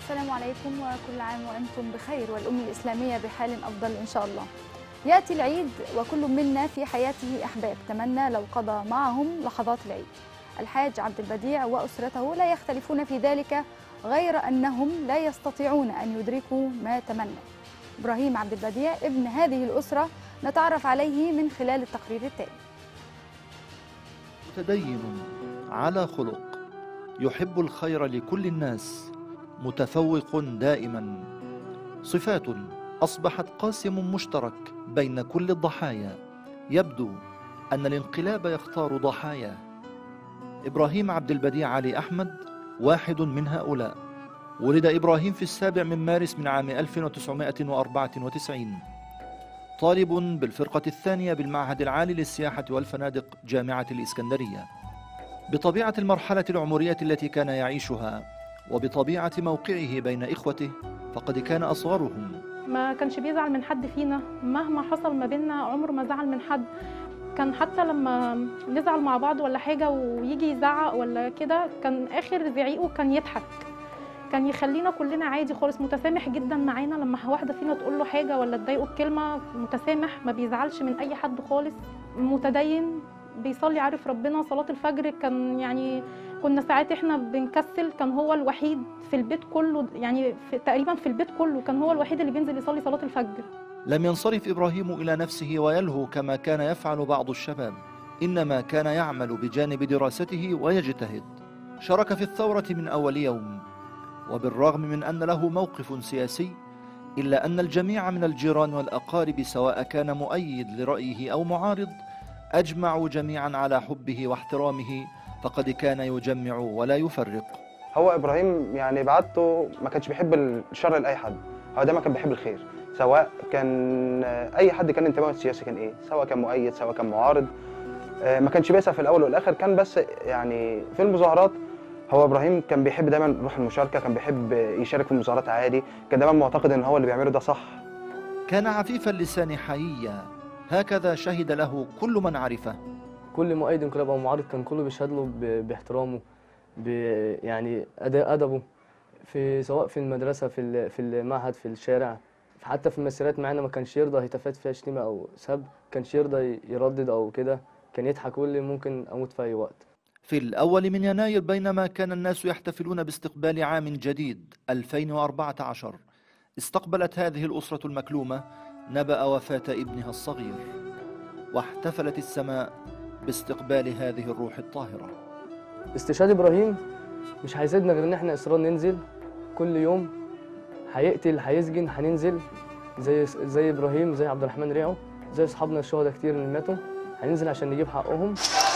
السلام عليكم وكل عام وأنتم بخير والأمة الإسلامية بحال أفضل إن شاء الله يأتي العيد وكل منا في حياته أحباب تمنى لو قضى معهم لحظات العيد الحاج عبد البديع وأسرته لا يختلفون في ذلك غير أنهم لا يستطيعون أن يدركوا ما تمنوا إبراهيم عبد البديع ابن هذه الأسرة نتعرف عليه من خلال التقرير التالي متدين على خلق يحب الخير لكل الناس متفوق دائما صفات اصبحت قاسم مشترك بين كل الضحايا يبدو ان الانقلاب يختار ضحاياه ابراهيم عبد البديع علي احمد واحد من هؤلاء ولد ابراهيم في السابع من مارس من عام 1994 طالب بالفرقة الثانية بالمعهد العالي للسياحة والفنادق جامعة الإسكندرية بطبيعة المرحلة العمرية التي كان يعيشها وبطبيعة موقعه بين إخوته فقد كان أصغرهم ما كانش بيزعل من حد فينا مهما حصل ما بيننا عمره ما زعل من حد كان حتى لما نزعل مع بعض ولا حاجة ويجي يزعق ولا كده كان آخر زعيقه كان يضحك كان يخلينا كلنا عادي خالص متسامح جدا معانا لما واحدة فينا تقول له حاجة ولا تضايقه بكلمة متسامح ما بيزعلش من أي حد خالص متدين بيصلي عارف ربنا صلاة الفجر كان يعني كنا ساعات احنا بنكسل كان هو الوحيد في البيت كله يعني في تقريبا في البيت كله كان هو الوحيد اللي بينزل يصلي صلاة الفجر لم ينصرف إبراهيم إلى نفسه ويلهو كما كان يفعل بعض الشباب إنما كان يعمل بجانب دراسته ويجتهد شارك في الثورة من أول يوم وبالرغم من أن له موقف سياسي إلا أن الجميع من الجيران والأقارب سواء كان مؤيد لرأيه أو معارض أجمعوا جميعا على حبه واحترامه فقد كان يجمع ولا يفرق هو ابراهيم يعني بعدته ما كانش بيحب الشر لاي حد هو دايما كان بيحب الخير سواء كان اي حد كان انتمائه السياسي كان ايه سواء كان مؤيد سواء كان معارض آه، ما كانش بيسعى في الاول والاخر كان بس يعني في المظاهرات هو ابراهيم كان بيحب دايما روح المشاركه كان بيحب يشارك في المظاهرات عادي كان دايما معتقد ان هو اللي بيعمله ده صح كان عفيف اللسان حييا هكذا شهد له كل من عرفه كل مؤيد انقلاب او معارض كان كله بيشهد له ب- باحترامه ب يعني أد- ادبه في سواء في المدرسه في ال- في المعهد في الشارع حتى في المسيرات معانا ما كانش يرضى هتافات فيها شتيمه او سب كانش يرضى يردد او كده كان يضحك ويقول لي ممكن اموت في اي وقت في الأول من يناير بينما كان الناس يحتفلون باستقبال عام جديد 2014 استقبلت هذه الأسرة المكلومة نبأ وفاة ابنها الصغير واحتفلت السماء باستقبال هذه الروح الطاهرة استشهاد ابراهيم مش هيسيبنا غير ان احنا اصرار ننزل كل يوم هيقتل هيسجن هننزل زي زي ابراهيم زي عبد الرحمن ريعو زي اصحابنا الشهداء كتير اللي ماتوا هننزل عشان نجيب حقهم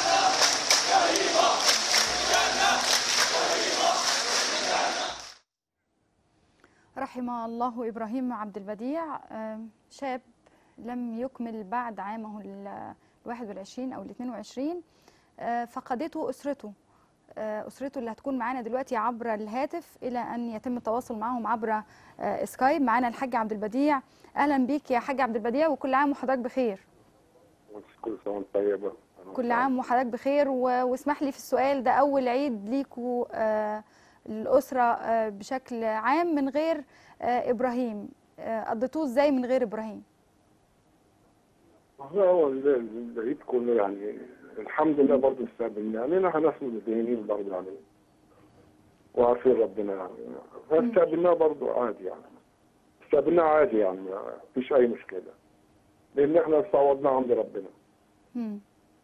رحم الله إبراهيم عبد البديع آم، شاب لم يكمل بعد عامه ال 21 أو ال 22 آه، فقدته أسرته آه، أسرته اللي هتكون معانا دلوقتي عبر الهاتف إلى أن يتم التواصل معهم عبر آه، سكايب معانا الحاج عبد البديع أهلا بيك يا حاج عبد البديع وكل عام وحضرتك بخير كل سنة وانت طيبة كل عام وحضرتك بخير و- واسمح لي في السؤال ده أول عيد ليكوا آه، الأسرة آه، بشكل عام من غير آه، إبراهيم آه، قضيتوه إزاي من غير إبراهيم؟ هو هو ال- ال- العيد كله يعني الحمد لله برضه استقبلنا يعني احنا ناس متدينين برضه يعني وعارفين ربنا يعني فاستقبلناه برضه عادي يعني استقبلناه عادي يعني ما فيش أي مشكلة لأن احنا استعوضنا عند ربنا مم.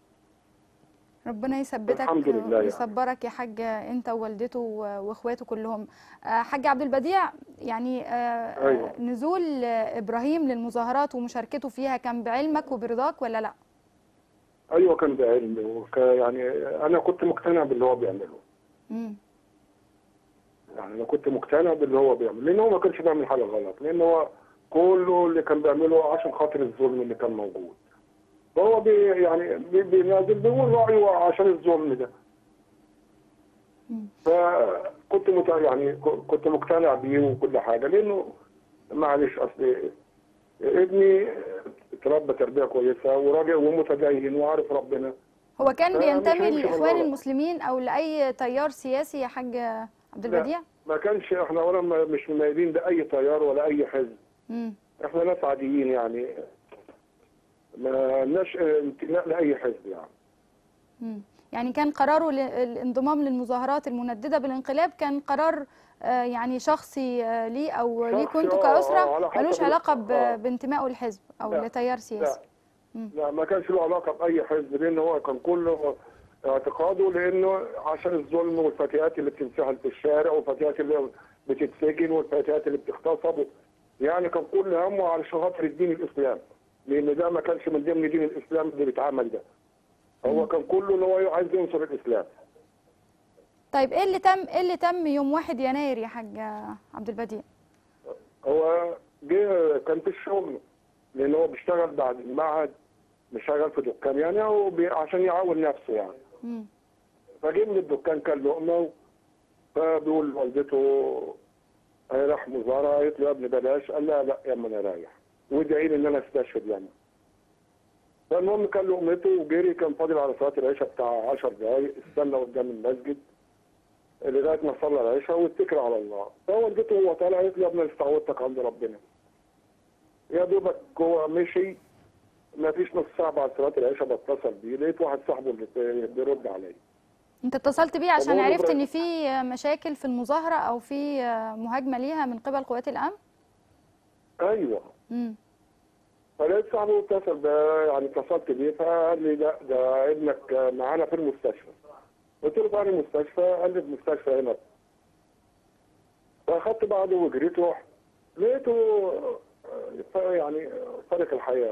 ربنا يثبتك الحمد لله يعني. ويصبرك يا حاج انت ووالدته و- واخواته كلهم آه، حاج عبد البديع يعني آه، أيوة. آه، نزول آه، ابراهيم للمظاهرات ومشاركته فيها كان بعلمك وبرضاك ولا لا أيوه كان بعلمي وك يعني أنا كنت مقتنع باللي هو بيعمله مم. يعني انا كنت مقتنع باللي هو بيعمله لان هو ما كانش بيعمل حاجه غلط لان هو كله اللي كان بيعمله عشان خاطر الظلم اللي كان موجود فهو بي يعني بي- بينازل بيقول رايه عشان الظلم ده مم. فكنت مت... يعني ك- كنت مقتنع بيه وكل حاجه لانه معلش اصل ابني اتربى تربيه كويسه وراجل ومتدين وعارف ربنا هو كان لا، مش بينتمي هيمشي للاخوان بالغلط. المسلمين او لاي تيار سياسي يا حاج عبد لا. البديع ما كانش احنا ولا ما- مش مميزين لاي تيار ولا اي حزب مم. احنا ناس عاديين يعني ما لناش انتماء لاي حزب يعني مم. يعني كان قراره ل- الانضمام للمظاهرات المندده بالانقلاب كان قرار آه، يعني شخصي آه، ليه او ليه شخصي، كنتوا آه، آه، كأسرة على حسب ملوش ال- علاقة ب- آه. بانتمائه للحزب او لا، لتيار لا سياسي مم. لا ما كانش له علاقه باي حزب لان هو كان كله اعتقاده لانه عشان الظلم والفتيات اللي بتنسحل في الشارع والفتيات اللي بتتسجن والفتيات اللي بتغتصب يعني كان كل همه على خاطر الدين الاسلام لان ده ما كانش من ضمن دين الاسلام اللي بيتعمل ده هو كان كله ان هو عايز ينصر الاسلام طيب ايه اللي تم ايه اللي تم يوم 1 يناير يا حاج عبد البديع هو جه كان في الشغل لان هو بيشتغل بعد المعهد مش شغال في دكان يعني هو بي- عشان يعاون نفسه يعني مم. فجه من الدكان كان لقمه فبيقول لوالدته راح مزارع قالت له يا ابني بلاش قال لها لا يا اما انا رايح وادعي لي ان انا استشهد يعني فالمهم كان لقمته وجري كان فاضل على صلاه العشاء بتاع 10 دقايق استنى قدام المسجد لغايه ما صلى العشاء واتكل على الله فوالدته وهو طالع قالت له يا ابني أنا استعوضتك عند ربنا يا دوبك هو مشي ما فيش نص ساعه بعد صلاه العشاء بتصل بيه لقيت واحد صاحبه اللي بيرد عليا انت اتصلت بيه عشان طب هو عرفت إبراهيم- ان في مشاكل في المظاهرة او في مهاجمة ليها من قبل قوات الامن ايوه مم. فلقيت صاحبه اتصل ده يعني اتصلت بيه فقال لي لا ده ابنك معانا في المستشفى قلت له فين المستشفى؟ قال لي في المستشفى هنا فاخدت بعضه وجريت رحت لقيته آه، يعني فارق الحياه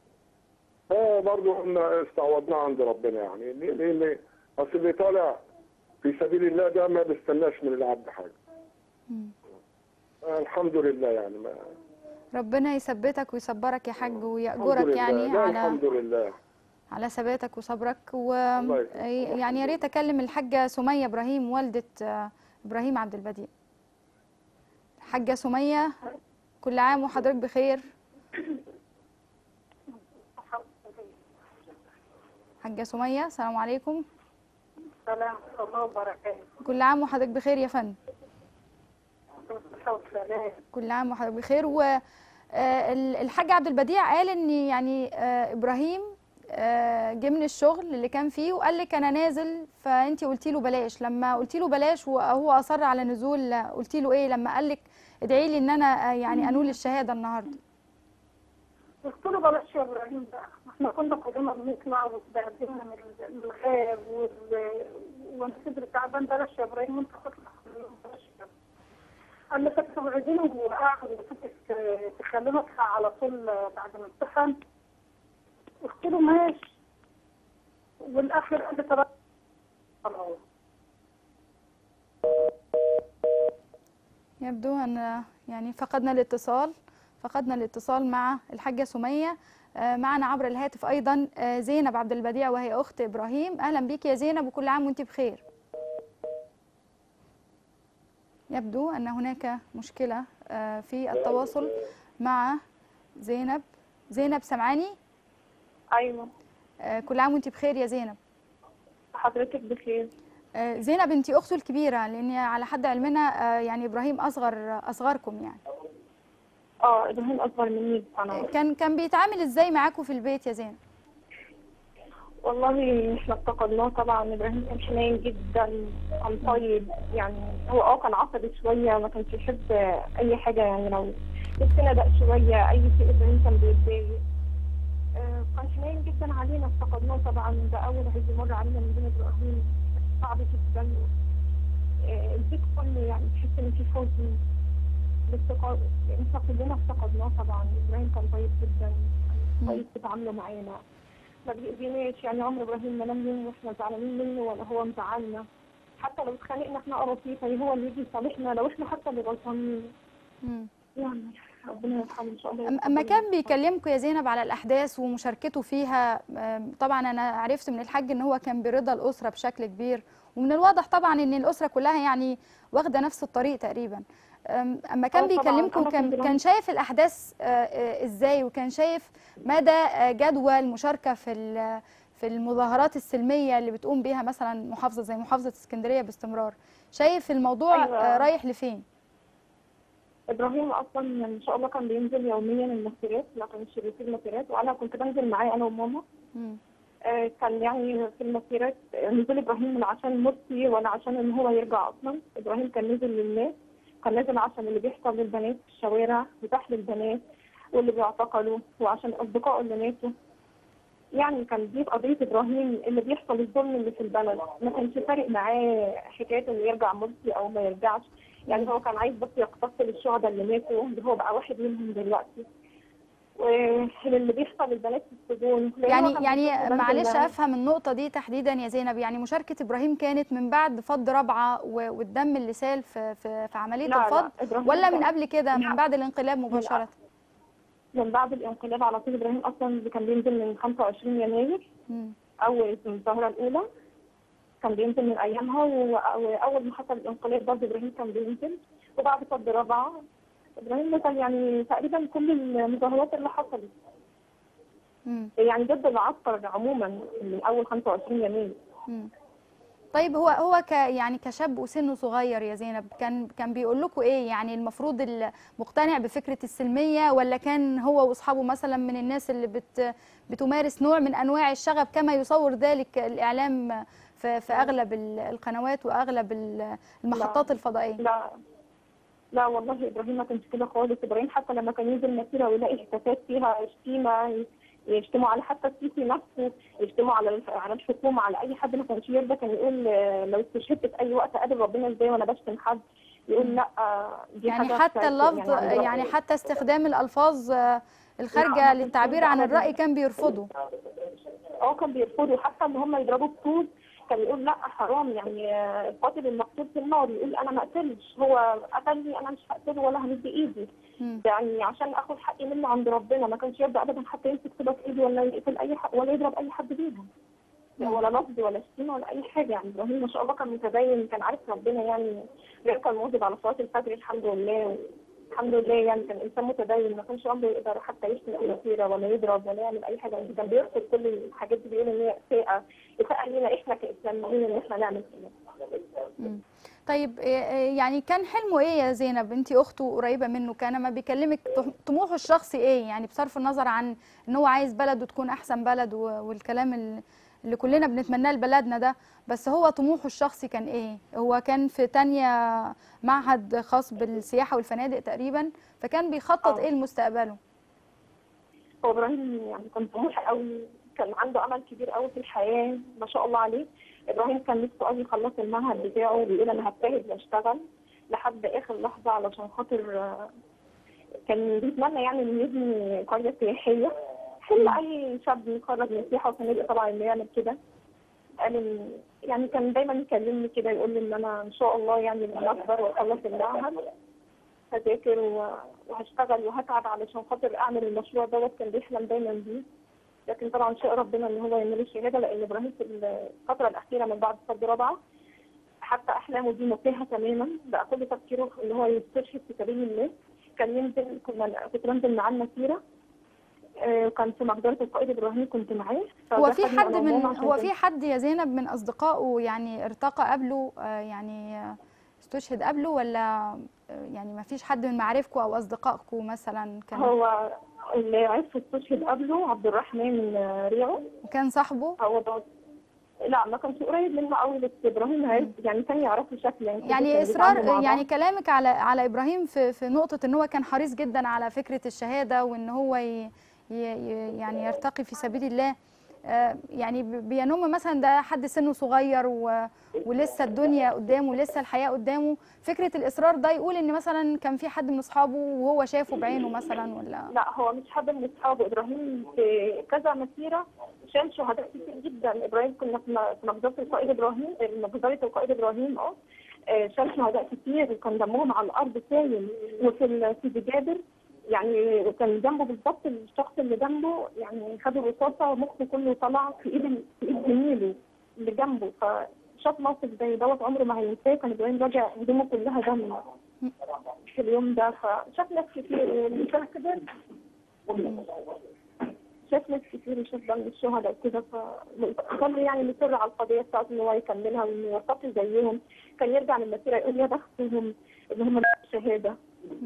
فبرضه قلنا استعوضناه عند ربنا يعني ليه؟ لان اصل اللي طالع في سبيل الله ده ما بيستناش من العبد حاجه مم. آه، الحمد لله يعني ما ربنا يثبتك ويصبرك يا حاج الحمد ويأجرك لله. يعني لا على الحمد لله على ثباتك وصبرك الله يسلمك. ويعني يا ريت اكلم الحاجه سميه ابراهيم والده آه، ابراهيم عبد البديع حاجه سميه كل عام وحضرتك بخير حاجه سميه السلام عليكم سلام الله وبركاته كل عام وحضرتك بخير يا فندم صحة وسلام كل عام وحضرتك بخير والحاج عبد البديع قال ان يعني آه، ابراهيم آه، جه من الشغل اللي كان فيه وقال لك انا نازل فانت قلتي له بلاش لما قلتي له بلاش وهو اصر على نزول قلتي له ايه لما قال لك ادعي لي ان انا آه، يعني انول الشهاده النهارده قلت له بلاش يا ابراهيم بقى احنا كنا كلنا بنطلع واتبهدلنا من ال- من الغاب وال- والصدر تعبان بلاش يا ابراهيم وانت تطلع بلاش يا ابراهيم. قال لي طب توعديني وقاعد وتفك تخلينا اطلع على طول بعد ما امتحن قلت له ماشي والاخر قال لي طب خلاص يبدو ان يعني فقدنا الاتصال فقدنا الاتصال مع الحاجه سميه آه، معنا عبر الهاتف ايضا آه، زينب عبد البديع وهي اخت ابراهيم اهلا بيك يا زينب وكل عام وانت بخير يبدو ان هناك مشكله آه، في التواصل مع زينب زينب سمعاني ايوه آه، كل عام وانت بخير يا زينب حضرتك بخير آه، زينب انت اخته الكبيره لان على حد علمنا آه، يعني ابراهيم اصغر اصغركم يعني اه ابراهيم اكبر مني بسنه كان كان بيتعامل ازاي معاكم في البيت يا زينب والله احنا افتقدناه طبعا ابراهيم كان حنين جدا كان طيب يعني هو اه كان عصبي شويه ما كانش يحب اي حاجه يعني لو نفسنا دق شويه اي شيء ابراهيم كان بيتضايق آه، كان حنين جدا علينا افتقدناه طبعا ده اول عيد يمر علينا من بين ابراهيم صعب جدا آه، البيت كله يعني تحس ان في حزن الافتقاد احنا كلنا افتقدناه طبعا ابراهيم كان طيب جدا كان طيب في تعامله معانا ما بيأذيناش يعني عمر ابراهيم ما نام يوم واحنا زعلانين منه ولا هو مزعلنا حتى لو اتخانقنا احنا قراصيه هو اللي يجي يصالحنا لو احنا حتى اللي غلطانين مم. يعني ربنا يرحمه ان شاء الله أم- اما كان بيكلمكم يا زينب على الاحداث ومشاركته فيها أم، طبعا انا عرفت من الحاج ان هو كان برضا الاسره بشكل كبير ومن الواضح طبعا ان الاسره كلها يعني واخده نفس الطريق تقريبا أم، اما كان آه طبعاً، بيكلمكم أنا كان كنت كان شايف الاحداث آه، آه، ازاي وكان شايف مدى آه، جدوى المشاركه في ال- في في المظاهرات السلميه اللي بتقوم بيها مثلا محافظه زي محافظه اسكندريه باستمرار شايف الموضوع أيوة. آه، رايح لفين ابراهيم اصلا ان شاء الله كان بينزل يوميا المسيرات ما كانش بيسيب مسيرات وانا كنت بنزل معاه انا وماما مم. آه، كان يعني في المسيرات آه، نزول ابراهيم من عشان مرسي ولا عشان ان هو يرجع اصلا ابراهيم كان نزل للناس كان نازل عشان اللي بيحصل للبنات في الشوارع وتحت البنات واللي بيعتقلوا وعشان اصدقائه اللي ماتوا يعني كان دي قضية إبراهيم اللي بيحصل الظلم اللي في البلد ما كانش فارق معاه حكاية إنه يرجع مرسي أو ما يرجعش يعني هو كان عايز بس يقتصر الشهداء اللي ماتوا اللي هو بقى واحد منهم دلوقتي واللي بيحصل للبنات في السجون لأن هو يعني كان يعني بيحب بنت معلش البنات. افهم النقطه دي تحديدا يا زينب يعني مشاركه ابراهيم كانت من بعد فض رابعه و- والدم اللي سال في في, في عمليه لا، لا، الفض إبراهيم ولا من كان- قبل كده من لا. بعد الانقلاب مباشره من بعد الانقلاب على طول إبراهيم أصلا اللي كان بينزل من 25 يناير مم. أول الظاهرة الأولى كان بينزل من أيامها و- وأول ما حصل الانقلاب برضه إبراهيم كان بينزل وبعد فض رابعة إبراهيم مثل يعني تقريبا كل المظاهرات اللي حصلت مم. يعني ضد العسكر عموما من أول 25 يناير مم. طيب هو هو ك يعني كشاب وسنه صغير يا زينب كان كان بيقول لكم ايه يعني المفروض ال- مقتنع بفكره السلميه ولا كان هو واصحابه مثلا من الناس اللي بت بتمارس نوع من انواع الشغب كما يصور ذلك الاعلام في في اغلب ال- القنوات واغلب ال- المحطات الفضائيه لا لا والله ابراهيم ما كانش كده خالص ابراهيم حتى لما كان ينزل مسيره ويلاقي احتفالات فيها شتيمه يشتموا على حتى السيسي نفسه يشتموا على الف- على الحكومه على اي حد ما كانش يرضى كان يقول آه، لو استشهدت في اي وقت قابل ربنا ازاي وانا بشتم حد يقول لا آه، دي يعني حاجة حتى بتاعت- اللفظ عند ربنا. يعني حتى استخدام الالفاظ آه، الخارجه لا، ما للتعبير كانش عن أبداً. الراي كان بيرفضه اه كان بيرفضوا حتى ان هم يضربوا بطوب كان يقول لا حرام يعني آه، القاتل المقتول في النار يقول انا ما قتلش هو قتلني انا مش هقتله ولا همد ايدي مم. يعني عشان اخد حقي منه عند ربنا ما كانش يرضى ابدا حتى يمسك كده في ايده ولا يقتل اي حق ولا يضرب اي حد بيهم ولا لفظ ولا شتيمه ولا اي حاجه يعني ابراهيم ما شاء الله كان متدين كان عارف ربنا يعني كان مواظب على صلاه الفجر الحمد لله الحمد لله يعني كان انسان متدين ما كانش عمره يقدر حتى يشتم في السيره ولا يضرب ولا يعمل اي حاجه كان بيرفض كل الحاجات دي بيقول ان هي اساءه اساءه لينا احنا كاسلاميين ان احنا نعمل كده مم. طيب إيه- إيه يعني كان حلمه ايه يا زينب انت اخته قريبه منه كان ما بيكلمك طم- طموحه الشخصي ايه يعني بصرف النظر عن ان هو عايز بلده تكون احسن بلد و- والكلام ال- اللي كلنا بنتمناه لبلدنا ده بس هو طموحه الشخصي كان ايه هو كان في تانية معهد خاص بالسياحه والفنادق تقريبا فكان بيخطط آه. ايه لمستقبله هو ابراهيم يعني كان طموح قوي كان عنده امل كبير قوي في الحياه ما شاء الله عليه ابراهيم كان نفسه قوي يخلص المعهد بتاعه بيقول انا هجتهد واشتغل لحد اخر لحظه علشان خاطر آه، كان بيتمنى يعني انه يبني قريه سياحيه حلم اي شاب يتخرج من سياحه وفنادق طبعا انه يعمل كده قال إن- يعني كان دايما يكلمني كده يقول لي ان انا ان شاء الله يعني لما اكبر واخلص المعهد هذاكر و- وهشتغل وهتعب علشان خاطر اعمل المشروع دوت كان بيحلم دايما بيه لكن طبعا شاء ربنا ان هو يعمل الشهاده لان ابراهيم في الفتره الاخيره من بعد صد رابعه حتى احلامه دي متاهه تماما بقى كل تفكيره اللي هو يستشهد في سبيل الله كان ينزل كنا كنت بنزل معاه المسيره آه، كان في مقدرة القائد ابراهيم كنت معاه هو فده في خدني حد أنا من وماما عشان هو كده. في حد يا زينب من اصدقائه يعني ارتقى قبله آه، يعني آه، استشهد قبله ولا آه، يعني ما فيش حد من معارفكم او اصدقائكم مثلا كان هو اللي عرف استشهد قبله عبد الرحمن آه، ريعو وكان صاحبه هو ده لا ما كانش قريب منه قوي بس ابراهيم عرف يعني كان يعرفه شكلا يعني كانوا بيتعاملوا مع اصرار بعض. يعني كلامك على على ابراهيم في في نقطه ان هو كان حريص جدا على فكره الشهاده وان هو ي ي ي- يعني يرتقي في سبيل الله آه، يعني ب- بينم مثلا ده حد سنه صغير و ولسه الدنيا قدامه لسه الحياه قدامه فكره الاصرار ده يقول ان مثلا كان في حد من اصحابه وهو شافه بعينه مثلا ولا لا هو مش حد من اصحابه ابراهيم في كذا مسيره شال شهداء كتير جدا ابراهيم كنا في م- في مجزره القائد ابراهيم مجزره القائد ابراهيم اه آه، شال شهداء كتير وكان دمهم على الارض سايل وفي ال- في جابر يعني كان جنبه بالظبط الشخص اللي جنبه يعني خد الرصاصه ومخه كله طلع في ايد ال- في ايد زميله اللي جنبه فشاف موقف زي دوت عمره ما هينساه كان ابراهيم راجع هدومه كلها دم في اليوم ده فشاف ناس كتير ومشاهد كده شاف ناس كتير وشاف بقى من الشهداء وكده فظل يعني مصر على القضيه بتاعته ان هو يكملها وانه يرتقي زيهم كان يرجع من المسيره يقول يا بختهم ان هم الشهاده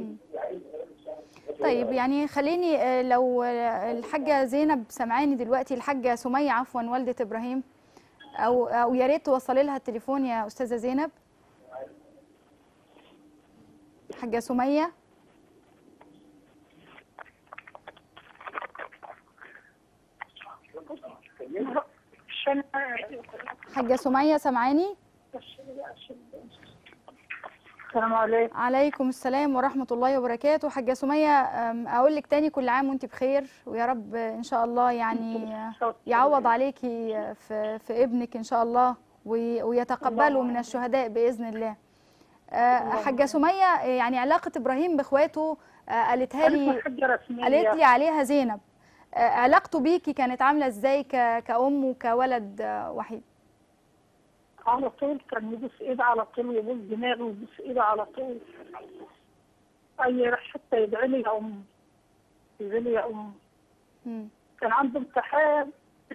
طيب يعني خليني آه، لو آه، الحاجة زينب سمعاني دلوقتي الحاجة سمية عفوا والدة إبراهيم أو أو يا ريت توصلي لها التليفون يا أستاذة زينب حاجة سمية حاجة سمية سمعاني السلام عليكم عليكم السلام ورحمة الله وبركاته حاجة سمية أم، أقول لك تاني كل عام وأنت بخير ويا رب إن شاء الله يعني يعوض عليكي في, في ابنك إن شاء الله وي- ويتقبله من الشهداء بإذن الله آه، حاجة سمية يعني علاقة إبراهيم بإخواته آه، قالتها لي حاجه رسميه قالت لي عليها زينب آه، علاقته بيكي كانت عاملة إزاي ك- كأم وكولد آه، وحيد على طول كان يبوس ايده على طول ويبوس دماغه ويبوس ايده على طول اي راح حتى يدعي لي يا ام يدعي لي يا ام مم. كان عنده امتحان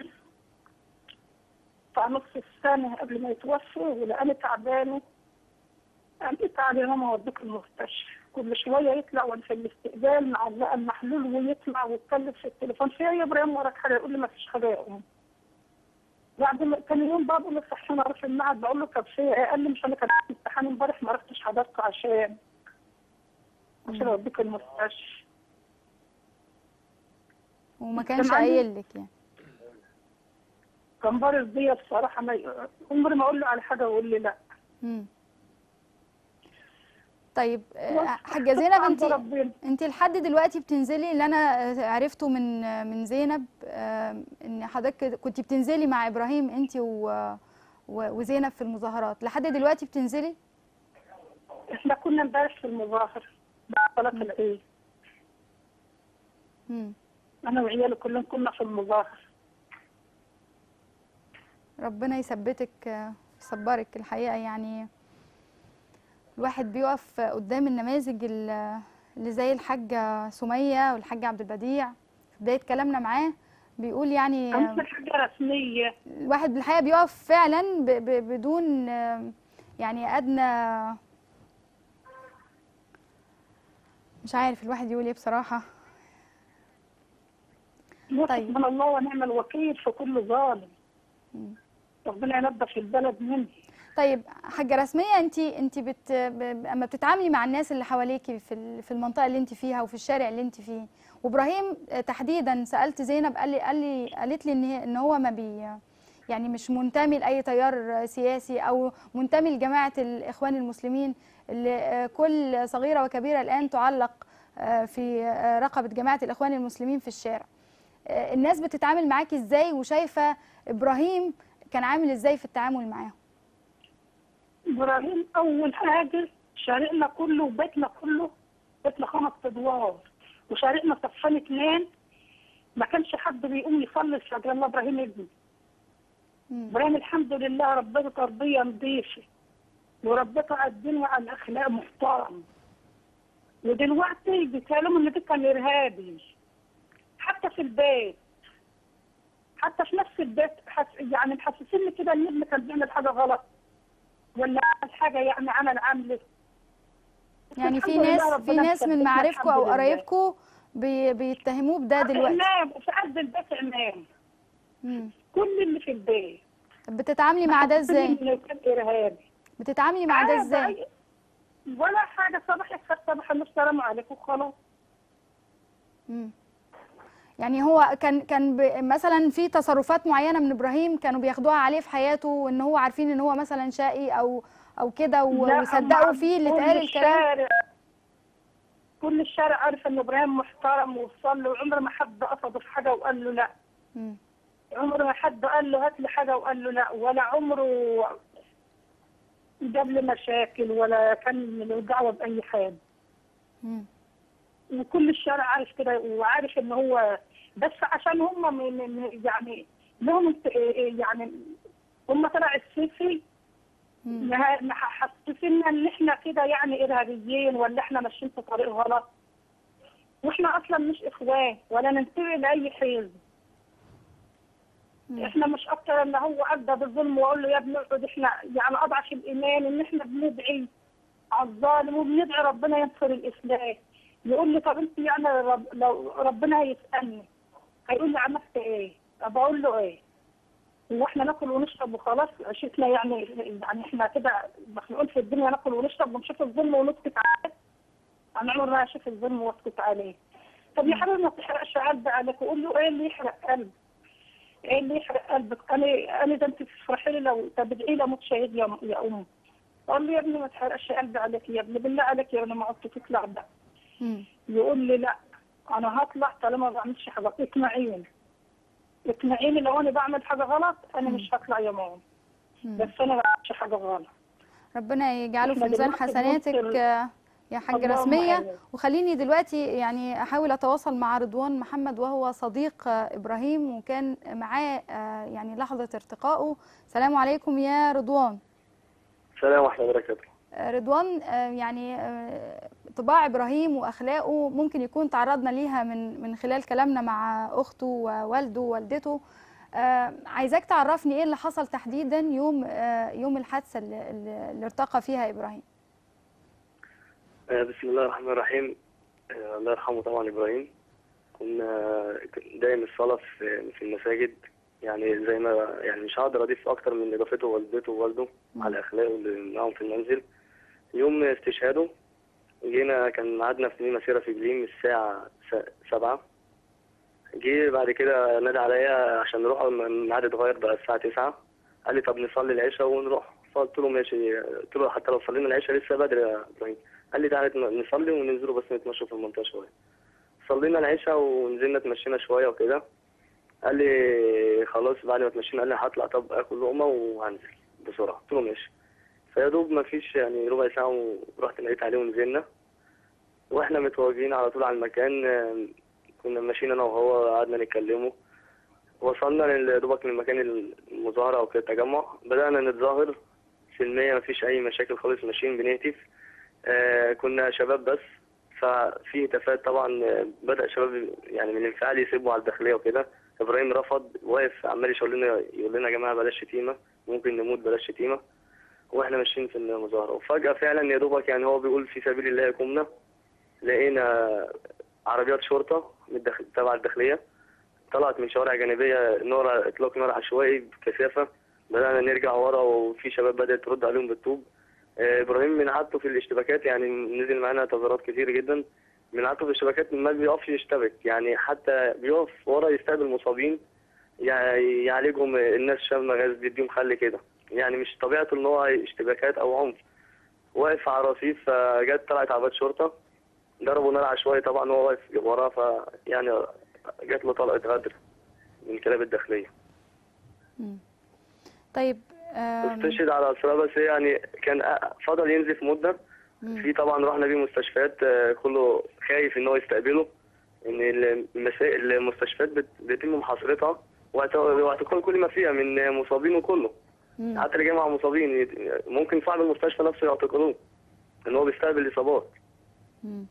بتاع نص السنة قبل ما يتوفى ولقاني تعبانة قالت تعالي يا ماما اوديك المستشفى كل شوية يطلع وانا في الاستقبال معلقة المحلول ويطلع ويتكلم في التليفون في إيه يا ابراهيم وراك حاجة يقول لي ما فيش حاجة يا ام بعد ما تاني يوم بقى بقول له صحينا اروح المعهد بقول له طب في ايه قال لي مش انا كان عندي امتحان امبارح ما رحتش حضرته عشان عشان اوديك المستشفى وما كانش كان عندي- قايل لك يعني كان بارز بيا بصراحة ما ي- عمري ما اقول له على حاجة ويقول لي لا مم. طيب آه، حاجة زينب عند انت ربنا انت لحد دلوقتي بتنزلي اللي انا عرفته من من زينب آه، ان حضرتك كنت بتنزلي مع ابراهيم انت و- و- وزينب في المظاهرات لحد دلوقتي بتنزلي احنا كنا امبارح في المظاهر بعد صلاة العيد مم. انا وعيالي كلهم كنا في المظاهر ربنا يثبتك آه، يصبرك الحقيقة يعني الواحد بيقف قدام النماذج ال- اللي زي الحاجة سمية والحاج عبد البديع في بداية كلامنا معاه بيقول يعني آه، كانت حاجة رسمية الواحد بالحقيقة بيقف فعلا ب ب بدون آه، يعني أدنى مش عارف الواحد يقول ايه بصراحة طيب. من الله ونعم الوكيل في كل ظالم مم. ربنا ينظف البلد منه طيب حاجة رسمية انت انت بت ب- اما بتتعاملي مع الناس اللي حواليكي في ال- في المنطقة اللي انت فيها وفي الشارع اللي انت فيه وابراهيم آه، تحديدا سألت زينب قال لي قال لي قالت لي ان هي- ان هو ما بي يعني مش منتمي لأي تيار سياسي أو منتمي لجماعة الإخوان المسلمين اللي آه، كل صغيرة وكبيرة الآن تعلق آه، في آه، رقبة جماعة الإخوان المسلمين في الشارع آه، الناس بتتعامل معاكي إزاي وشايفة إبراهيم كان عامل إزاي في التعامل معاهم ابراهيم اول حاجة شارعنا كله وبيتنا كله بيتنا خمس ادوار وشارعنا صفان اتنين ما كانش حد بيقوم يصلي الفجر الا ابراهيم ابني مم. ابراهيم الحمد لله ربته تربيه نظيفه وربته على الدين وعلى الاخلاق محترم ودلوقتي بيتكلموا ان ده كان ارهابي حتى في البيت حتى في نفس البيت حس يعني محسسيني كده ان ابني كان بيعمل حاجه غلط ولا عمل حاجه يعني عمل عمله يعني في الحمد لله ناس في ربنا ناس من مثبتنا معارفكم الحمد او لله. قرايبكم بي بيتهموه بده دلوقتي امام في قلب البيت امام مم. كل اللي في البيت طب بتتعاملي مع ده ازاي انه كان ارهابي بتتعاملي مع ده آه، ازاي بقى- ولا حاجة صباح الخير صباح النور السلام عليكم خلاص مم. يعني هو كان كان ب- مثلا في تصرفات معينه من ابراهيم كانوا بياخدوها عليه في حياته وان هو عارفين ان هو مثلا شقي او او كده و- لا، وصدقوا مع فيه اللي كل اتقال الكلام الشارع كل الشارع عارف ان ابراهيم محترم وصلي وعمر ما حد قصده في حاجة وقال له لا مم. عمر ما حد قال له هات لي حاجة وقال له لا ولا عمره جاب لي مشاكل ولا كان له دعوة بأي حاجة مم. وكل الشارع عارف كده وعارف ان هو بس عشان هم من من- يعني لهم انت- يعني هم طلع السيسي مم. نه- محسسنا ان احنا كده يعني ارهابيين ولا احنا ماشيين في طريق غلط واحنا اصلا مش اخوان ولا ننتمي لاي حزب مم. احنا مش اكتر ان هو ادى بالظلم واقول له يا ابني اقعد احنا يعني اضعف الايمان ان احنا بندعي على الظالم وبندعي ربنا ينصر الاسلام يقول لي طب انت يعني رب لو ربنا هيسالني هيقول لي عملت ايه؟ طب اقول له ايه؟ هو احنا ناكل ونشرب وخلاص عيشتنا يعني يعني احنا كده مخلوقين في الدنيا ناكل ونشرب ونشوف الظلم ونسكت عليه انا عمري ما اشوف الظلم واسكت عليه طب يا حبيبي ما تحرقش قلبي عليك وقول له ايه اللي يحرق قلبي ايه اللي يحرق قلبك انا انا ده انت تفرحي لي لو تدعي لي اموت شهيد يا يا ام قال لي يا ابني ما تحرقش قلبي عليك يا ابني بالله عليك يا ابني ما عدت تطلع ده مم. يقول لي لا انا هطلع طالما ما بعملش حاجه اقنعيني اقنعيني لو انا بعمل حاجه غلط انا مش هطلع يا ماما مم. بس انا ما بعملش حاجه غلط ربنا يجعله في إحنا ميزان دلوقتي حسناتك بنوصل- آه، يا حاجة اللهم رسمية آمين. وخليني دلوقتي يعني أحاول أتواصل مع رضوان محمد وهو صديق آه، إبراهيم وكان معاه آه، يعني لحظة ارتقائه السلام عليكم يا رضوان السلام ورحمة الله وبركاته آه، رضوان آه، يعني آه، طباع إبراهيم وأخلاقه ممكن يكون تعرضنا ليها من من خلال كلامنا مع أخته ووالده ووالدته آه، عايزاك تعرفني إيه اللي حصل تحديدا يوم آه، يوم الحادثة اللي, اللي اللي ارتقى فيها إبراهيم آه، بسم الله الرحمن الرحيم آه، الله يرحمه طبعا إبراهيم كنا دايم الصلاة في في المساجد يعني زي ما يعني مش هقدر أضيف أكتر من إضافته والدته ووالده على أخلاقه اللي معاهم في المنزل يوم استشهاده جينا كان ميعادنا في مسيرة في جليم الساعة س- سبعة جه بعد كده نادى عليا عشان نروح الميعاد اتغير بقى الساعة تسعة قال لي طب نصلي العشاء ونروح فقلت له ماشي قلت له حتى لو صلينا العشاء لسه بدري يا ابراهيم قال لي تعالى نصلي وننزلوا بس نتمشوا في المنطقة شوية صلينا العشاء ونزلنا اتمشينا شوية وكده قال لي خلاص بعد ما اتمشينا قال لي هطلع طب اكل لقمة وهنزل بسرعة قلت له ماشي فيا دوب ما فيش يعني ربع ساعة ورحت لقيت عليه ونزلنا واحنا متواجدين على طول على المكان آم، كنا ماشيين انا وهو قعدنا نتكلموا وصلنا لل- دوبك لمكان المظاهرة او كده التجمع بدأنا نتظاهر سلمية مفيش أي مشاكل خالص ماشيين بنهتف آه كنا شباب بس ففي هتافات طبعا آه، بدأ شباب يعني من الانفعال يسيبوا على الداخلية وكده إبراهيم رفض واقف عمال يقول لنا يقول لنا يا جماعة بلاش شتيمة ممكن نموت بلاش شتيمة واحنا ماشيين في المظاهرة وفجأة فعلا يا دوبك يعني هو بيقول في سبيل الله يقومنا لقينا عربيات شرطة من الداخل تبع الداخلية طلعت من شوارع جانبية نار إطلاق نار عشوائي بكثافة بدأنا نرجع ورا وفي شباب بدأت ترد عليهم بالطوب آه، إبراهيم من عادته في الاشتباكات يعني نزل معانا تظاهرات كتير جدا من عادته في الاشتباكات ما بيقفش يشتبك يعني حتى بيقف ورا يستقبل مصابين يع- يعالجهم الناس شامة غاز بيديهم خل كده يعني مش طبيعته ان هو اشتباكات او عنف واقف على رصيف فجت طلعت عربيات شرطة ضربوا نار عشوائي طبعا وهو واقف وراه فيعني جات له طلقة غدر من كلاب الداخلية مم. طيب آم، استشهد على أسرار بس يعني كان فضل ينزف مدة مم. في طبعا رحنا بيه مستشفيات آه، كله خايف ان هو يستقبله ان المسا- المستشفيات بت- بيتم محاصرتها واعت- واعتقال كل ما فيها من مصابين وكله مم. حتى اللي جاي مع مصابين يت- ممكن صاحب المستشفى نفسه يعتقلوه ان هو بيستقبل اصابات مم.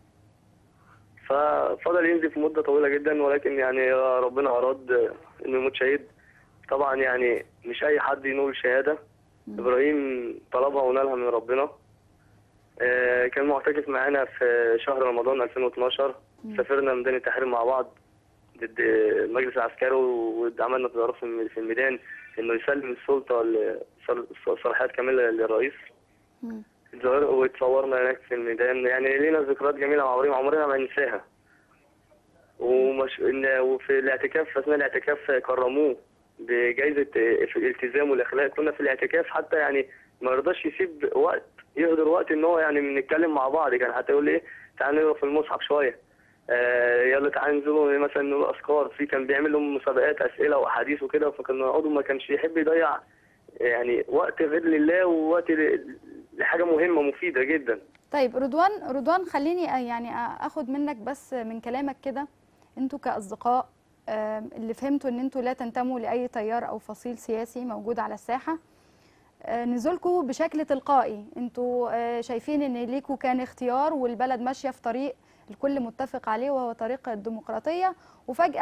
ففضل ينزف مدة طويلة جدا ولكن يعني ربنا أراد إنه يموت شهيد طبعا يعني مش أي حد ينول شهادة إبراهيم طلبها ونالها من ربنا آه، كان معتكف معانا في شهر رمضان 2012 سافرنا ميدان التحرير مع بعض ضد المجلس العسكري وعملنا تظاهرات في في الميدان إنه يسلم السلطة ل- صلاحيات كاملة للرئيس مم. اتظاهر- واتصورنا هناك في الميدان يعني لينا ذكريات جميلة مع ابراهيم عمرنا ما ننساها ومش إن وفي الاعتكاف اثناء الاعتكاف كرموه بجائزة في الالتزام والاخلاق كنا في الاعتكاف حتى يعني ما رضاش يسيب وقت يهدر وقت ان هو يعني بنتكلم مع بعض كان حتى يقول لي ايه تعالى نقرا في المصحف شويه آه يلا تعالى ننزلوا مثلا نقول اذكار في كان بيعمل لهم مسابقات اسئله واحاديث وكده فكنا نقعدوا ما كانش يحب يضيع يعني وقت غير لله ووقت ل- لحاجه مهمه مفيده جدا طيب رضوان رضوان خليني أ- يعني أ- اخد منك بس من كلامك كده انتوا كاصدقاء آم، اللي فهمتوا ان انتوا لا تنتموا لاي تيار او فصيل سياسي موجود على الساحه آه، نزولكوا بشكل تلقائي انتوا آه، شايفين ان ليكوا كان اختيار والبلد ماشيه في طريق الكل متفق عليه وهو طريق الديمقراطيه وفجاه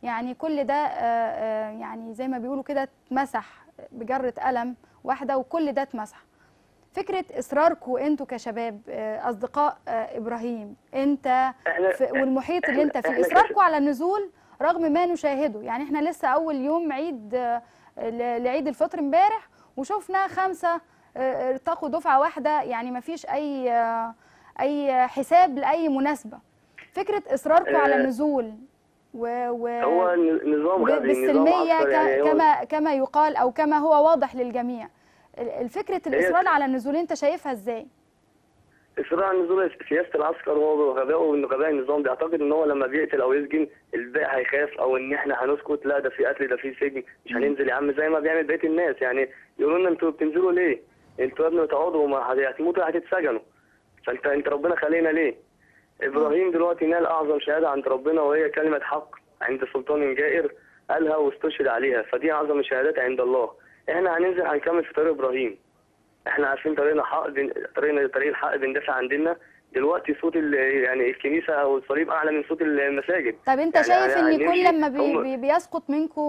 يعني كل ده آه، آه، يعني زي ما بيقولوا كده اتمسح بجرة قلم واحدة وكل ده اتمسح فكرة إصراركم أنتوا كشباب آه، أصدقاء آه، إبراهيم أنت احنا في والمحيط اللي أنت فيه إحنا كش- إصراركم على النزول رغم ما نشاهده يعني إحنا لسه أول يوم عيد آه، ل- لعيد الفطر امبارح وشفنا خمسة آه، ارتقوا دفعة واحدة يعني ما فيش أي آه، أي حساب لأي مناسبة فكرة إصراركم على آه، النزول و... و... هو ن- نظام ب- غبي نظام بالسلمية عسكري يعني ك- هو- كما كما يقال أو كما هو واضح للجميع ال- الفكرة الإصرار على النزول أنت شايفها إزاي؟ إصرار على نزول سياسة العسكر هو غبائه وإنه غباء النظام بيعتقد إن هو لما بيقتل أو يسجن الباقي هيخاف أو إن إحنا هنسكت لا ده في قتل ده في سجن مش هننزل يا عم زي ما بيعمل بقية الناس يعني يقولوا لنا أنتوا بتنزلوا ليه؟ أنتوا يا ابني تقعدوا وما هت- هتموتوا هتتسجنوا فأنت أنت ربنا خلينا ليه؟ إبراهيم دلوقتي نال أعظم شهادة عند ربنا وهي كلمة حق عند سلطان جائر قالها واستشهد عليها فدي أعظم الشهادات عند الله إحنا هننزل هنكمل في طريق إبراهيم احنا عارفين طريقنا حق بن... طريقنا طريق الحق بندافع عن ديننا دلوقتي صوت ال... يعني الكنيسه او الصليب اعلى من صوت المساجد طب أنت يعني شايف إن هنمشي- كل لما بي هم- بي بيسقط منكم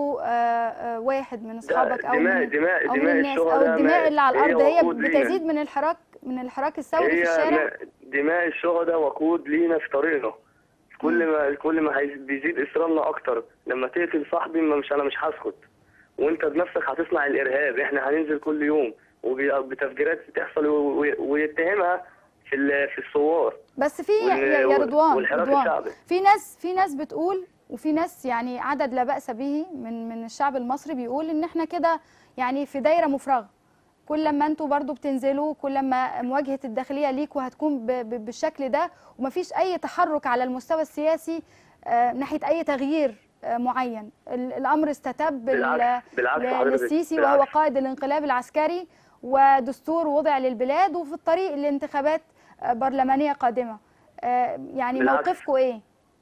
واحد من أصحابك أو دماء من دماء أو من دماء الناس أو الشهداء الدماء ما- اللي على هي الأرض هي وقود لينا. بتزيد من الحراك من الحراك الثوري في هي الشارع؟ ما- دماء الشهداء وقود لينا في طريقنا كل ما كل ما هيز- بيزيد اصرارنا اكتر لما تقتل صاحبي ما مش انا مش هسكت وانت بنفسك هتصنع الارهاب احنا هننزل كل يوم وبتفجيرات بتحصل و- و- ويتهمها في ال- في الثوار بس في وال- يا يا رضوان والحراك رضوان الشعبي. في ناس في ناس بتقول وفي ناس يعني عدد لا بأس به من من الشعب المصري بيقول ان احنا كده يعني في دايره مفرغه كل لما انتوا برضو بتنزلوا كل لما مواجهه الداخليه ليكوا هتكون ب- ب- بالشكل ده ومفيش اي تحرك على المستوى السياسي آه، ناحيه اي تغيير آه، معين ال- الامر استتب ال- بالعكس بالعكس ل- حضرتك للسيسي وهو بالعكس. قائد الانقلاب العسكري ودستور وضع للبلاد وفي الطريق لانتخابات آه، برلمانيه قادمه آه، يعني بالعكس. موقفكم ايه؟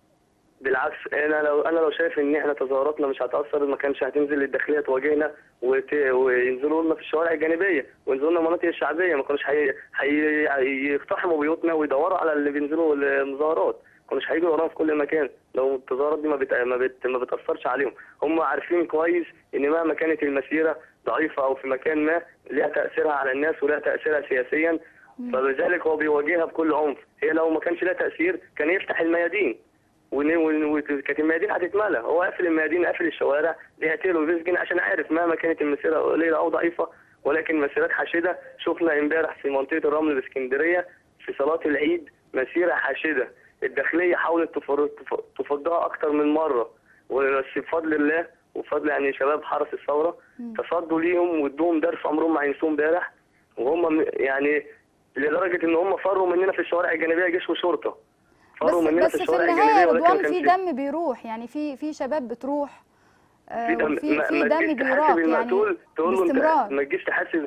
بالعكس انا لو انا لو شايف ان احنا تظاهراتنا مش هتاثر ما كانش هتنزل الداخليه تواجهنا وت... وينزلوا لنا في الشوارع الجانبيه وينزلوا لنا المناطق الشعبيه ما كانوش هي... هي... هيقتحموا بيوتنا ويدوروا على اللي بينزلوا المظاهرات ما كانوش هيجوا ورانا في كل مكان لو التظاهرات دي ما بت... ما, بت... ما بتاثرش عليهم هم عارفين كويس ان مهما كانت المسيره ضعيفه او في مكان ما ليها تاثيرها على الناس ولها تاثيرها سياسيا فلذلك هو بيواجهها بكل عنف هي لو ما كانش لها تاثير كان يفتح الميادين ون- ون- وكانت الميادين هتتملى هو قافل الميادين قافل الشوارع بيقتل وبيسجن عشان عارف مهما كانت المسيره قليله او ضعيفه ولكن مسيرات حاشده شفنا امبارح في منطقه الرمل الاسكندريه في صلاه العيد مسيره حاشده الداخليه حاولت تفر- تف- تفضها اكتر من مره بس بفضل الله وبفضل يعني شباب حرس الثوره تصدوا ليهم وادوهم درس عمرهم ما هينسوه امبارح وهم م- يعني لدرجه ان هم فروا مننا في الشوارع الجانبيه جيش وشرطه بس فروا مننا بس في في الشوارع النهايه يا الجانبيه ولكن رضوان ما في كانش دم بيروح يعني في في شباب بتروح آه، في دم وفي ما- في ما دم تجيش بيراق تحاسب يعني المقتول تقول له انت باستمرار ما تجيش تحاسب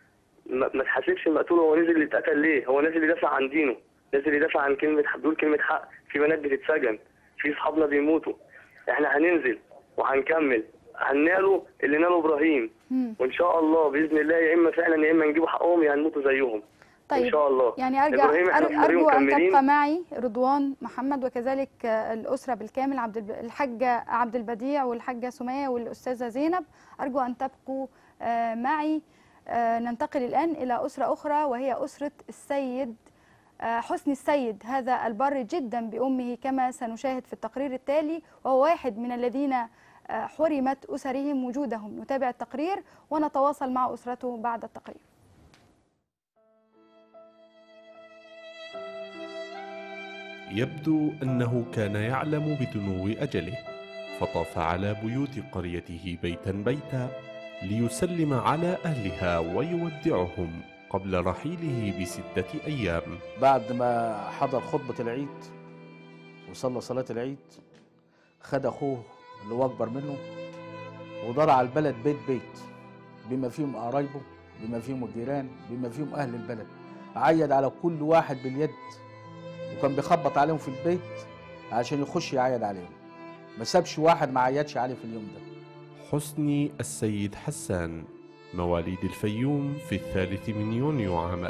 ما, ما تحاسبش المقتول هو نزل يتقتل ليه؟ هو نازل يدافع عن دينه، نازل يدافع عن كلمة حق بيقول كلمة حق، في بنات بتتسجن، في اصحابنا بيموتوا، احنا هننزل وهنكمل هننالوا اللي ناله ابراهيم مم. وان شاء الله باذن الله يا اما فعلا يا اما نجيبوا حقهم يا هنموتوا زيهم طيب ان شاء الله يعني ارجع إبراهيم إحنا أر- في طريق ارجو ان مكملين. تبقى معي رضوان محمد وكذلك آه، الاسره بالكامل عبد الب... الحاجه عبد البديع والحاجه سميه والاستاذه زينب ارجو ان تبقوا آه، معي آه، ننتقل الان الى اسره اخرى وهي اسره السيد آه، حسني السيد هذا البر جدا بامه كما سنشاهد في التقرير التالي وهو واحد من الذين آه، حرمت اسرهم وجودهم نتابع التقرير ونتواصل مع اسرته بعد التقرير يبدو أنه كان يعلم بدنو أجله فطاف على بيوت قريته بيتا بيتا ليسلم على أهلها ويودعهم قبل رحيله بستة أيام بعد ما حضر خطبة العيد وصلى صلاة العيد خد أخوه اللي هو أكبر منه ودار على البلد بيت بيت بما فيهم قرايبه بما فيهم الجيران بما فيهم أهل البلد عيد على كل واحد باليد وكان بيخبط عليهم في البيت عشان يخش يعيد عليهم ما سابش واحد ما عيدش عليه في اليوم ده حسني السيد حسان مواليد الفيوم في الثالث من يونيو عام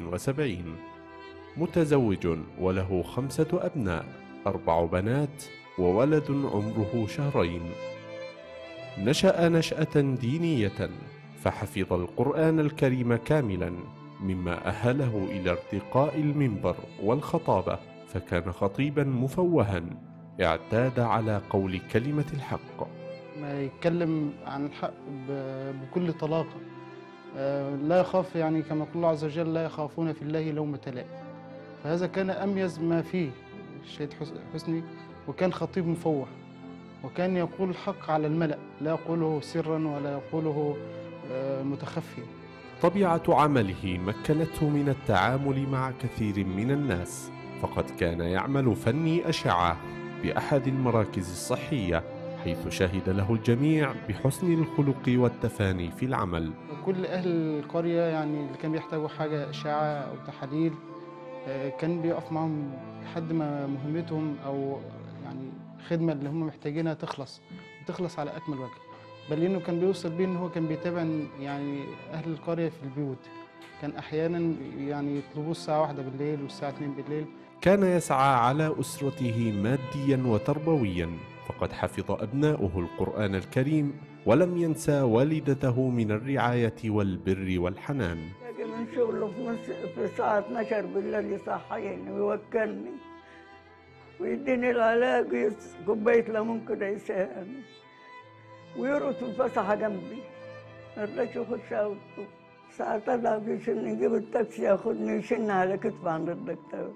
1970 متزوج وله خمسة أبناء أربع بنات وولد عمره شهرين نشأ نشأة دينية فحفظ القرآن الكريم كاملا مما أهله إلى ارتقاء المنبر والخطابة فكان خطيبا مفوها اعتاد على قول كلمة الحق ما يتكلم عن الحق ب- بكل طلاقة آه، لا يخاف يعني كما يقول الله عز وجل لا يخافون في الله لومة لائم فهذا كان أميز ما فيه الشهيد حس- حسني وكان خطيب مفوح وكان يقول الحق على الملأ لا يقوله سرا ولا يقوله آه، متخفيا طبيعة عمله مكنته من التعامل مع كثير من الناس فقد كان يعمل فني أشعة بأحد المراكز الصحية حيث شهد له الجميع بحسن الخلق والتفاني في العمل كل أهل القرية يعني اللي كان بيحتاجوا حاجة إشاعة أو تحاليل آه، كان بيقف معهم لحد ما مهمتهم أو يعني الخدمة اللي هم محتاجينها تخلص وتخلص على أكمل وجه بل إنه كان بيوصل بيه إن هو كان بيتابع يعني أهل القرية في البيوت كان أحيانا يعني يطلبوه الساعة واحدة بالليل والساعة اتنين بالليل كان يسعى على أسرته ماديا وتربويا فقد حفظ أبناؤه القرآن الكريم ولم ينسى والدته من الرعاية والبر والحنان باجي من شغله في, مس... في الساعة 12 بالليل يصحيني ويوكلني ويديني العلاج ويس- كوباية ليمون كده يسهرني ويرقص في الفسحة جنبي مرضاش يخش أوضته ساعة طلع بيشن يجيب التاكسي ياخدني يشن على كتفي عند الدكتور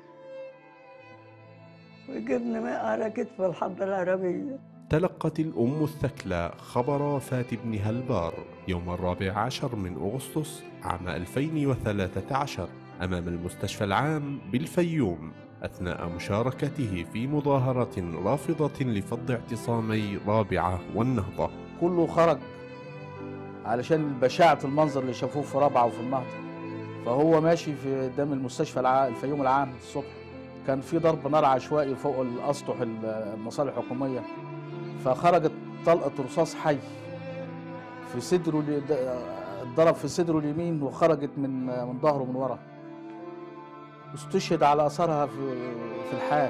ويجيبني ماء على كتف الحضة العربية تلقت الأم الثكلى خبر وفاة ابنها البار يوم الرابع عشر من أغسطس عام 2013 أمام المستشفى العام بالفيوم أثناء مشاركته في مظاهرة رافضة لفض اعتصامي رابعة والنهضة كله خرج علشان بشاعة المنظر اللي شافوه في رابعة وفي النهضة فهو ماشي في قدام المستشفى الع... الفيوم العام الصبح كان في ضرب نار عشوائي فوق الأسطح المصالح الحكومية فخرجت طلقة رصاص حي في صدره ال- د- اتضرب في صدره اليمين وخرجت من من ظهره من ورا استشهد على أثرها في في الحال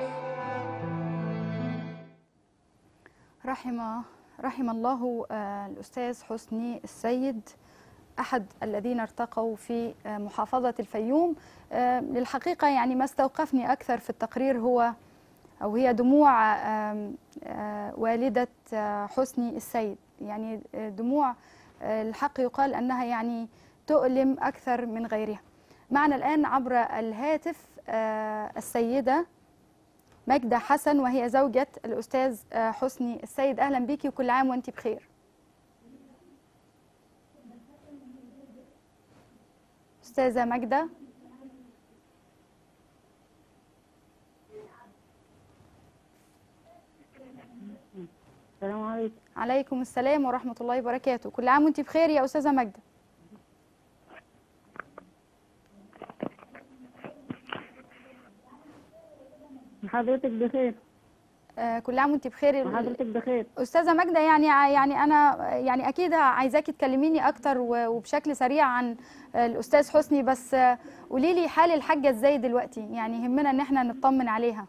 رحم رحم الله آه، الأستاذ حسني السيد أحد الذين ارتقوا في آه، محافظة الفيوم آه، للحقيقة يعني ما استوقفني أكثر في التقرير هو أو هي دموع آم، آه، والدة آه، حسني السيد يعني آه، دموع آه، الحق يقال أنها يعني تؤلم أكثر من غيرها معنا الآن عبر الهاتف آه، السيدة ماجدة حسن وهي زوجة الأستاذ آه، حسني السيد أهلا بيكي وكل عام وأنت بخير أستاذة ماجدة السلام عليكم عليكم السلام ورحمة الله وبركاته كل عام وأنت بخير يا أستاذة ماجدة حضرتك بخير آه، كل عام وانت بخير وحضرتك بخير استاذه ماجده يعني يعني انا يعني اكيد عايزاكي تكلميني اكتر و- وبشكل سريع عن الاستاذ حسني بس آه، قولي لي حال الحاجه ازاي دلوقتي يعني يهمنا ان احنا نطمن عليها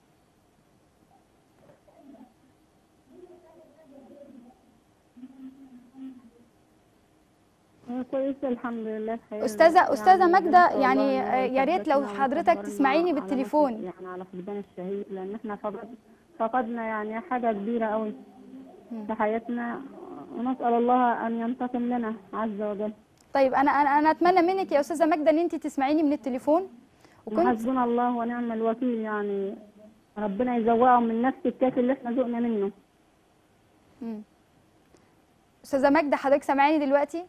هي كويسة الحمد لله الحياة استاذه استاذه ماجده نسأل يعني الله إن آه، يا ريت لو يثبتنا حضرتك ويصبرنا تسمعيني على بالتليفون نصر- يعني على فقدان الشهيد لأن احنا فقد فقدنا يعني حاجة كبيرة قوي في حياتنا ونسأل الله أن ينتقم لنا عز وجل طيب انا انا انا اتمنى منك يا استاذه ماجده ان انت تسمعيني من التليفون وكنت حسبنا الله ونعم الوكيل يعني ربنا يزوقهم من نفس الكاس اللي احنا ذقنا منه مم. استاذه ماجده حضرتك سامعاني دلوقتي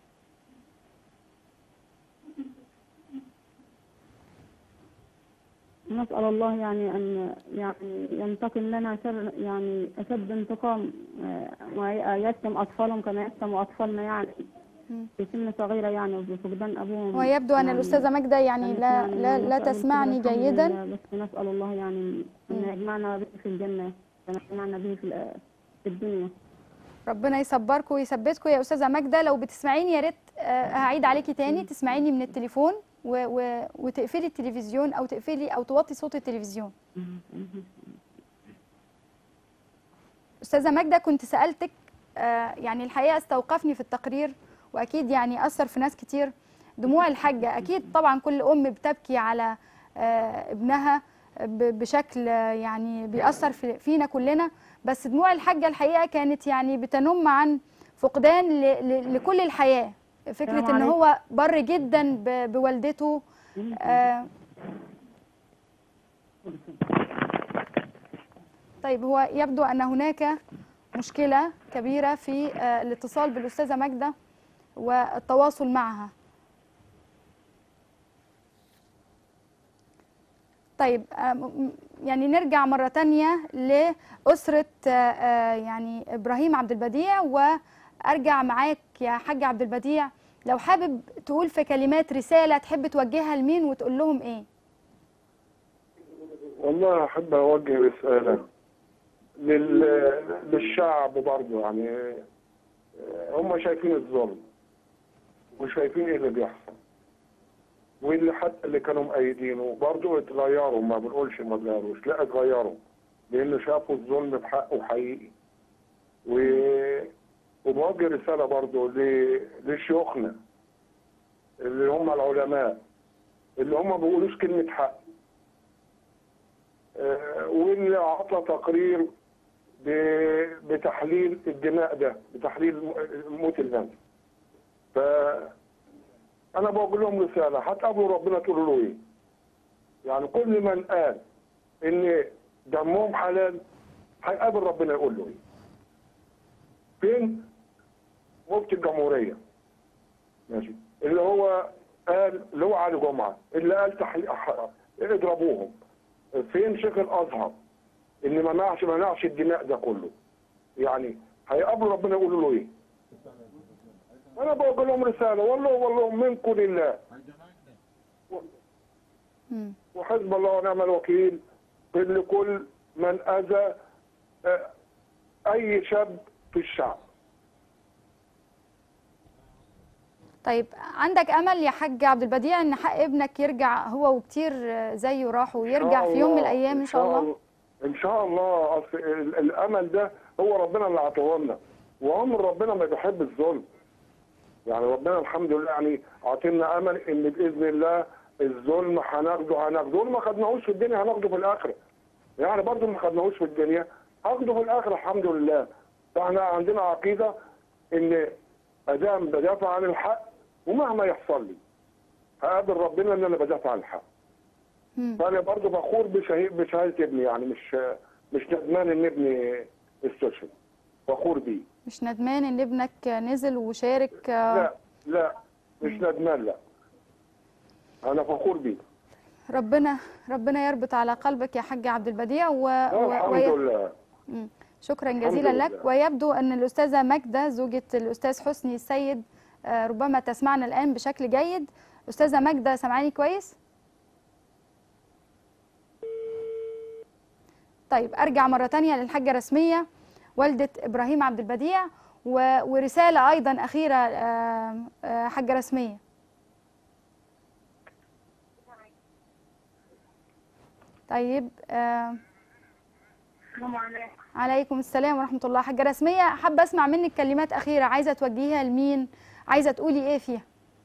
نسأل الله يعني أن يعني ينتقم لنا شر يعني أشد انتقام آه، ويشتم أطفالهم كما يشتموا أطفالنا يعني مم. في سن صغيرة يعني وبفقدان أبوهم ويبدو ان يعني الاستاذه ماجده يعني كانت لا يعني لا لا مسألة كده تسمعني الحمد جيدا لله، بس نسأل الله يعني أن يجمعنا به في الجنة كما يجمعنا به في ال- في الدنيا ربنا يصبركم ويثبتكم يا استاذه ماجده لو بتسمعيني يا ريت آه، هعيد عليكي تاني تسمعيني من التليفون و و وتقفلي التلفزيون او تقفلي او توطي صوت التلفزيون استاذه ماجده كنت سالتك آه، يعني الحقيقه استوقفني في التقرير واكيد يعني اثر في ناس كتير دموع الحاجه اكيد طبعا كل ام بتبكي على آه، ابنها ب- بشكل آه، يعني بيأثر في- فينا كلنا بس دموع الحاجه الحقيقه كانت يعني بتنم عن فقدان ل- ل- لكل الحياه فكره السلام ان عليكم. هو بر جدا ب- بوالدته آه، طيب هو يبدو ان هناك مشكله كبيره في آه، الاتصال بالاستاذه ماجده والتواصل معها طيب آه، م- م- يعني نرجع مرة تانية لأسرة آه، آه، يعني إبراهيم عبد البديع وأرجع معاك يا حاج عبد البديع لو حابب تقول في كلمات رسالة تحب توجهها لمين وتقول لهم إيه؟ والله أحب أوجه رسالة لل... للشعب برضه يعني آه، هم شايفين الظلم وشايفين إيه اللي بيحصل واللي حتى اللي كانوا مأيدينه برضه اتغيروا ما بنقولش ما اتغيروش لا اتغيروا لأن شافوا الظلم بحقه حقيقي و... وبوجه رسالة برضه ل... لشيوخنا اللي هم العلماء اللي هم ما بيقولوش كلمة حق آه، واللي عطى تقرير ب- بتحليل الدماء ده بتحليل م- موت الناس ف انا بقول لهم رساله هتقابلوا ربنا تقولوا له ايه يعني كل من قال ان دمهم حلال هيقابل ربنا يقول له ايه فين مفتي الجمهوريه ماشي اللي هو قال اللي هو علي جمعه اللي قال تحليل اضربوهم فين شيخ الازهر ان ما منعش ما منعش الدماء ده كله يعني هيقابلوا ربنا يقولوا له ايه انا بقول لهم رساله والله والله منكم لله مم. وحسب الله ونعم الوكيل في لكل من اذى آه، اي شاب في الشعب طيب عندك أمل يا حاج عبد البديع إن حق ابنك يرجع هو وكتير آه، زيه راحوا ويرجع في يوم من الله، الأيام إن شاء الله؟ ان شاء الله اصل ال- الامل ده هو ربنا اللي عطاه لنا وعمر ربنا ما بيحب الظلم يعني ربنا الحمد لله يعني عاطينا امل ان باذن الله الظلم هناخده هناخده ما خدناهوش في الدنيا هناخده في الاخره يعني برضه ما خدناهوش في الدنيا هاخده في الاخره الحمد لله فاحنا عندنا عقيده ان ادام بدافع عن الحق ومهما يحصل لي هقابل ربنا ان انا بدافع عن الحق فانا برضه فخور بشهي- بشهاده ابني يعني مش مش ندمان ان ابني استشهد فخور بيه مش ندمان إن ابنك نزل وشارك آه، لا لا مش ندمان لا انا فخور بيه ربنا ربنا يربط على قلبك يا حاج عبد البديع و... آه، و... الحمد وي- لله مم. شكرا الحمد جزيلا لك لله. ويبدو أن الأستاذة ماجدة زوجة الأستاذ حسني السيد آه، ربما تسمعنا الآن بشكل جيد أستاذة ماجدة سامعاني كويس؟ طيب أرجع مرة تانية للحاجة رسمية والدة إبراهيم عبد البديع و... ورسالة أيضا أخيرة آه، آه، حاجة رسمية طيب آه، السلام عليكم عليكم السلام ورحمة الله حاجة رسمية حابة أسمع منك كلمات أخيرة عايزة توجهيها لمين عايزة تقولي إيه فيها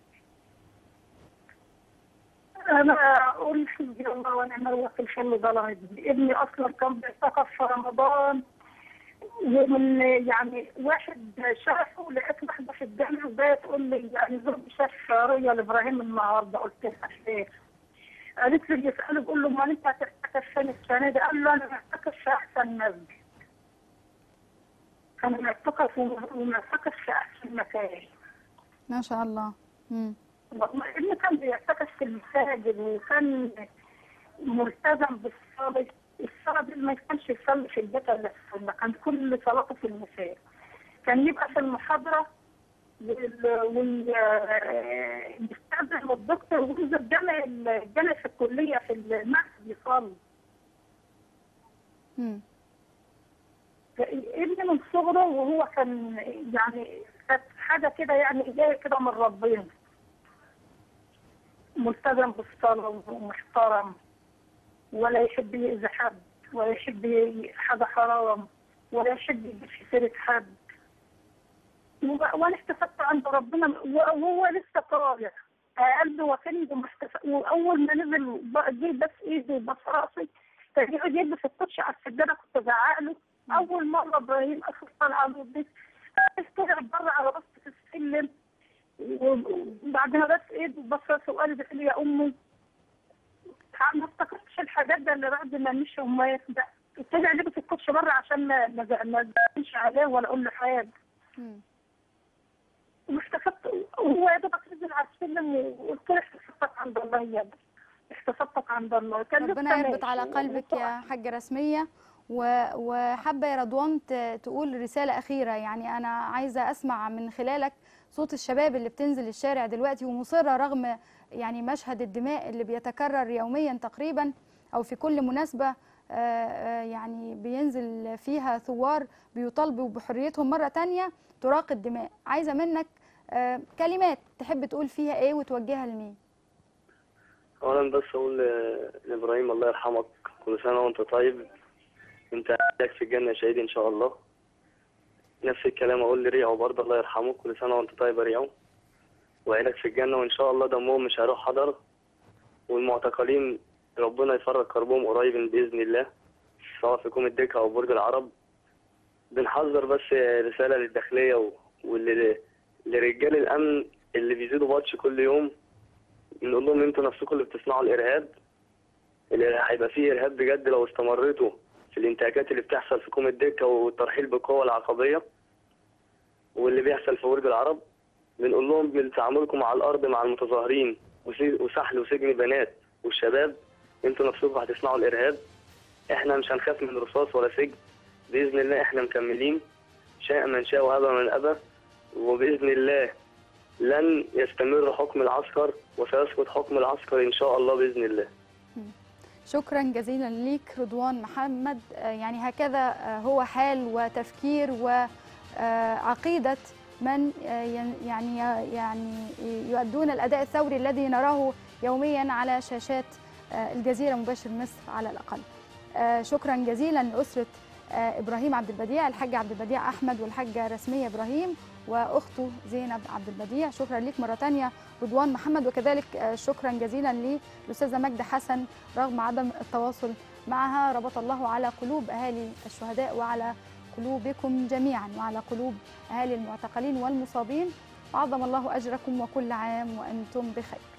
انا اقول حسبي الله ونعم الوكيل في اللي ظلمتني ابني اصلا كان بيعتكف في رمضان ومن يعني واحد شافه لقيت واحده في الجامع وجايه تقول لي يعني زوجي شاف رؤيا لابراهيم النهارده قلت لها خير قالت لي يساله بقول له امال انت هتعتكف فين السنه دي؟ قال له انا معتكف في احسن مسجد انا معتكف ومعتكف في احسن مكان ما شاء الله مم. ابني كان بيعتكف في المساجد وكان ملتزم بالصلاة الصلاة دي ما كانش يصلي في البيت الا في السنة كان كل صلاته في المساجد كان يبقى في المحاضرة وال وال بيستأذن الدكتور وينزل الجامع الجامع في الكلية في المعهد يصلي مم. ابني من صغره وهو كان يعني كانت حاجة كده يعني جاية كده من ربنا ملتزم بالصلاة ومحترم ولا يحب يأذي حد ولا يحب ي- حاجة حرام ولا يحب يجيب في سيرة حد و- وانا احتسبت عند ربنا وهو لسه طالع قلبي وكني ومحتسب واول ما نزل بقى جه بس ايدي وبس راسي كان يقعد يلبس الكوتش على السجاده كنت بزعق له اول مره ابراهيم اخر طالع له البيت طلع بره على راسي في السلم وبعد ما بس ايدي وبس راسي وقال لي لي يا امي ما افتكرتش الحاجات ده اللي بعد ما مشي ومات ده طلع لبس الكوتش بره عشان ما ما ما زعلش عليه ولا اقول له حاجه واحتسبت وهو يا دوبك نزل على السلم وقلت له احتسبتك عند الله يا ابني احتسبتك عند الله كان ربنا لسه يربط على ماشي. قلبك يا حاجة رسمية و- وحابة يا رضوان ت- تقول رسالة أخيرة يعني أنا عايزة أسمع من خلالك صوت الشباب اللي بتنزل الشارع دلوقتي ومصرة رغم يعني مشهد الدماء اللي بيتكرر يوميا تقريبا أو في كل مناسبة آه، آه، يعني بينزل فيها ثوار بيطالبوا بحريتهم مرة تانية تراق الدماء عايزة منك آه، كلمات تحب تقول فيها إيه وتوجهها لمين اولا بس اقول ل- لابراهيم الله يرحمك كل سنه وانت طيب انت لك في الجنه يا شهيد ان شاء الله نفس الكلام اقول لريعو برضه الله يرحمه كل سنه وانت طيب يا ريعو وعينك في الجنه وان شاء الله دمهم مش هيروح حضر والمعتقلين ربنا يفرج كربهم قريب باذن الله سواء في كوم الدكه او برج العرب بنحذر بس رساله للداخليه و- واللي لرجال الامن اللي بيزيدوا بطش كل يوم نقول لهم انتوا نفسكم اللي بتصنعوا الارهاب اللي هيبقى فيه ارهاب بجد لو استمرتوا في الانتهاكات اللي بتحصل في كوم الدكه والترحيل بالقوه العقبيه واللي بيحصل في برج العرب بنقول لهم من تعاملكم على الارض مع المتظاهرين وسي- وسحل وسجن بنات والشباب انتوا نفسكم هتصنعوا الارهاب احنا مش هنخاف من رصاص ولا سجن باذن الله احنا مكملين شاء من شاء وابى من ابى وباذن الله لن يستمر حكم العسكر وسيسقط حكم العسكر ان شاء الله باذن الله شكرا جزيلا ليك رضوان محمد آه، يعني هكذا آه، هو حال وتفكير وعقيدة من آه، ين- يعني يعني يؤدون الأداء الثوري الذي نراه يوميا على شاشات آه، الجزيرة مباشر مصر على الأقل آه، شكرا جزيلا لأسرة آه، إبراهيم عبد البديع الحاج عبد البديع أحمد والحاجة رسمية إبراهيم وأخته زينب عبد البديع شكرا ليك مرة تانية رضوان محمد وكذلك آه، شكرا جزيلا للأستاذة مجدة حسن رغم عدم التواصل معها ربط الله على قلوب أهالي الشهداء وعلى قلوبكم جميعا وعلى قلوب أهالي المعتقلين والمصابين وعظم الله أجركم وكل عام وأنتم بخير